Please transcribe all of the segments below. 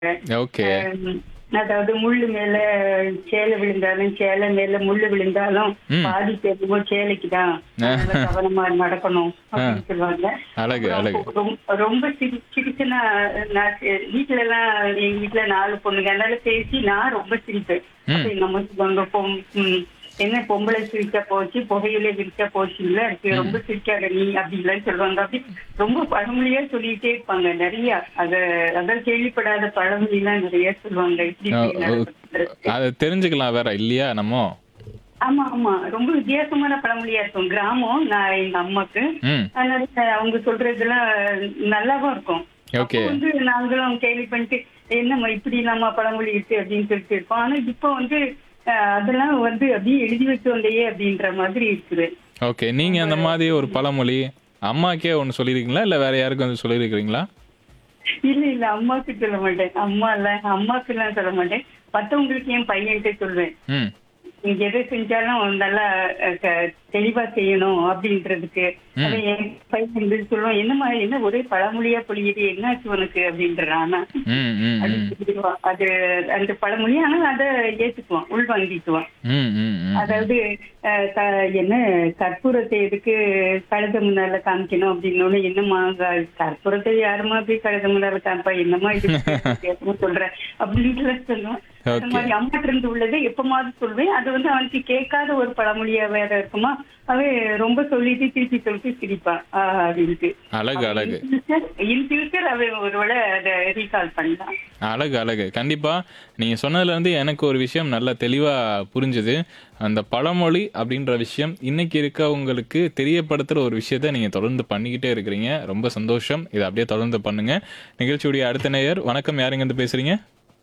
Okay ஹம், அதாவது முள்ளு மேல சேலை விழுந்தாலும் சேலை மேல முள்ளு விழுந்தாலும் ம். பாதி தெரியுமோ சேலைக்கு தான் அதனால கவனமா நடக்கணும் அப்படின்னு சொல்லுவாங்க அழகு அழகு ரொம்ப- ரொம்ப சிரி சிரிச்சுன்னா நான் சே- வீட்ல எல்லாம் எங்க வீட்டுல நாலு பொண்ணுங்க அதனால பேசி நான் ரொம்ப சிரிப்பேன் அப்ப எங்க அம்மா சொல்லுவாங்க பொம் ம், என்ன பொம்பளை சிரிச்சா போச்சு புகையில விரிச்சா போச்சுங்களா இருக்கு ரொம்ப சிரிக்காத நீ அப்படின்லாம் சொல்லுவாங்க அப்படி ரொம்ப பழமொழியா சொல்லிட்டே இருப்பாங்க நிறைய அத அதான் கேள்விப்படாத பழமொழி எல்லாம் நிறைய சொல்லுவாங்க இப்படி ஓ, இப்படி ஓ, நடக்குது. அதை தெரிஞ்சுக்கலாம் வேற இல்லையா நம்ம ஆமா ஆமா ரொம்ப வித்தியாசமான பழமொழியா இருக்கும் கிராமம் நான் எங்க அம்மாக்கு ம் அதனால அவங்க சொல்றதெல்லாம் நல்லாவும் இருக்கும் ஓகே அப்போ வந்து நாங்களும் கேள்வி பண்ணிட்டு என்னம்மா இப்படி இல்லாம பழமொழி இருக்கு அப்படின்னு சொல்லிட்டு இருப்போம் ஆனா இப்போ வந்து அஹ், அதெல்லாம் வந்து அப்படியே எழுதி வச்சோண்டையே அப்படின்ற மாதிரி இருக்குது ஓகே நீங்க அந்த மாதிரி ஒரு பழமொழி அம்மாக்கே ஒன்று சொல்லியிருக்கீங்களா இல்லை வேற யாருக்கும் வந்து சொல்லியிருக்கிறீங்களா இல்ல இல்ல அம்மாக்கு சொல்ல மாட்டேன் அம்மா இல்ல அம்மாக்கு எல்லாம் சொல்ல மாட்டேன் மத்தவங்களுக்கு என் பையன்கிட்ட சொல்வேன் ம் நீங்க எதை செஞ்சாலும் நல்லா அஹ், க- தெளிவா செய்யணும் அப்படின்றதுக்கு அதை என் பையன் வந்து சொல்லுவான் என்னம்மா என்ன ஒரே பழமொழியா பொழியுது என்னாச்சு உனக்கு அப்படின்றான் ஆனா ம் ம் அது ம் சொல்லிடுவான். அது அந்த பழமொழி ஆனா அதை ஏத்துக்குவான் உள்வாங்கிக்குவான் ம் ம் ம் அதாவது அஹ், க- என்ன கற்பூரத்தை எதுக்கு கழுத முன்னால காமிக்கணும் அப்படின்னு என்னம்மா க- கற்பூரத்தை யாருமா போய் கழுத முன்னால காமிப்பா என்னம்மா இது வித்தியாசமா சொல்ற அப்படின்னு சொல்லுவான் அந்த Okay. மாதிரி அம்மாட்ட இருந்து உள்ளதை எப்பமாவது சொல்வேன் அது வந்து அவனுக்கு கேட்காத ஒரு பழமொழியா வேற இருக்குமா அவன் ரொம்ப சொல்லிட்டு திருப்பி சொல்லிட்டு சிரிப்பான் ஆஹ் அப்படின்ட்டு அழகு அழகு இன் ஃபியூச்சர் அவன் ஒருவேளை அதை ரீகால் பண்ணலாம் அழகு அழகு கண்டிப்பா நீங்க சொன்னதுல இருந்து எனக்கு ஒரு விஷயம் நல்லா தெளிவா புரிஞ்சுது அந்த பழமொழி அப்படின்ற விஷயம் இன்னைக்கு இருக்கவங்களுக்கு தெரியப்படுத்துற ஒரு விஷயத்த நீங்க தொடர்ந்து பண்ணிக்கிட்டே இருக்கிறீங்க ரொம்ப சந்தோஷம் இதை அப்படியே தொடர்ந்து பண்ணுங்க நிகழ்ச்சியுடைய அடுத்த நேயர் வணக்கம் யாருங்க இருந்து பேசுறீங்க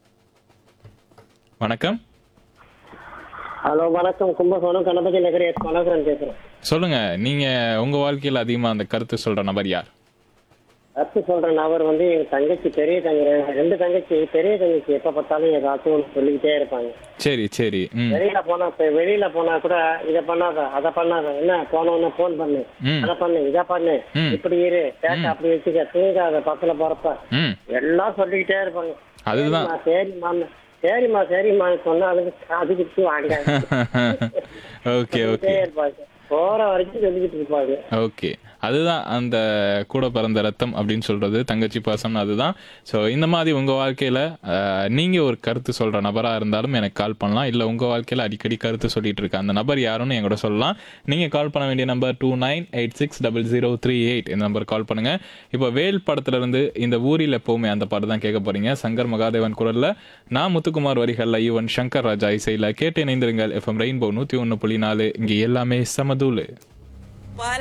வணக்கம் ஹலோ வணக்கம் கும்பகோணம் கணபதி நகர் எஸ் மனோகரன் பேசுறேன் சொல்லுங்க நீங்க உங்க வாழ்க்கையில அதிகமா அந்த கருத்து சொல்ற நபர் யார் அடுத்து சொல்ற நபர் வந்து எங்க தங்கச்சி பெரிய தங்கச்சி ரெண்டு தங்கச்சி பெரிய தங்கச்சி எப்ப பார்த்தாலும் ஏதாச்சும் ஒன்று சொல்லிக்கிட்டே இருப்பாங்க சரி சரி ம் வெளியில போனா இப்ப வெளியில போனா கூட இதை பண்ணாத அதை பண்ணாத என்ன போனோன்னு போன் பண்ணு ம் அதை பண்ணு இதை பண்ணு ம். இப்படி இரு சேட்டை அப்படி வச்சுக்க தூங்காத பக்கத்துல போறப்ப ம் எல்லாம் சொல்லிக்கிட்டே இருப்பாங்க அதுதான் சரிம்மா, சரிம்மா சரிம்மா சரிம்மா சொன்னா அதுக்கு அதுக்கு வாங்க ஓகே ஓகே சொல்லிக்கிட்டே இருப்பாங்க போற வரைக்கும் சொல்லிக்கிட்டு இருப்பாங்க ஓகே அதுதான் அந்த கூட பிறந்த ரத்தம் அப்படின்னு சொல்றது தங்கச்சி பாசம்னு அதுதான் ஸோ இந்த மாதிரி உங்க வாழ்க்கையில அஹ், நீங்க ஒரு கருத்து சொல்ற நபரா இருந்தாலும் எனக்கு கால் பண்ணலாம் இல்ல உங்க வாழ்க்கையில அடிக்கடி கருத்து சொல்லிட்டு இருக்க அந்த நபர் யாருன்னு என்கூட சொல்லலாம் நீங்க கால் பண்ண வேண்டிய number two nine eight six double zero three eight இந்த நம்பர் கால் பண்ணுங்க இப்போ வேல் படத்துல இருந்து இந்த ஊரில் எப்பவுமே அந்த பாட்டு தான் கேட்க போறீங்க சங்கர் மகாதேவன் குரல்ல நான் முத்துக்குமார் வரிகள்ல யுவன் சங்கர் ராஜா இசையில கேட்டு இணைந்திருங்கள் எஃப்எம் ரெயின்போ நூத்தி ஒன்று புள்ளி நாலு இங்கே எல்லாமே சமதூளு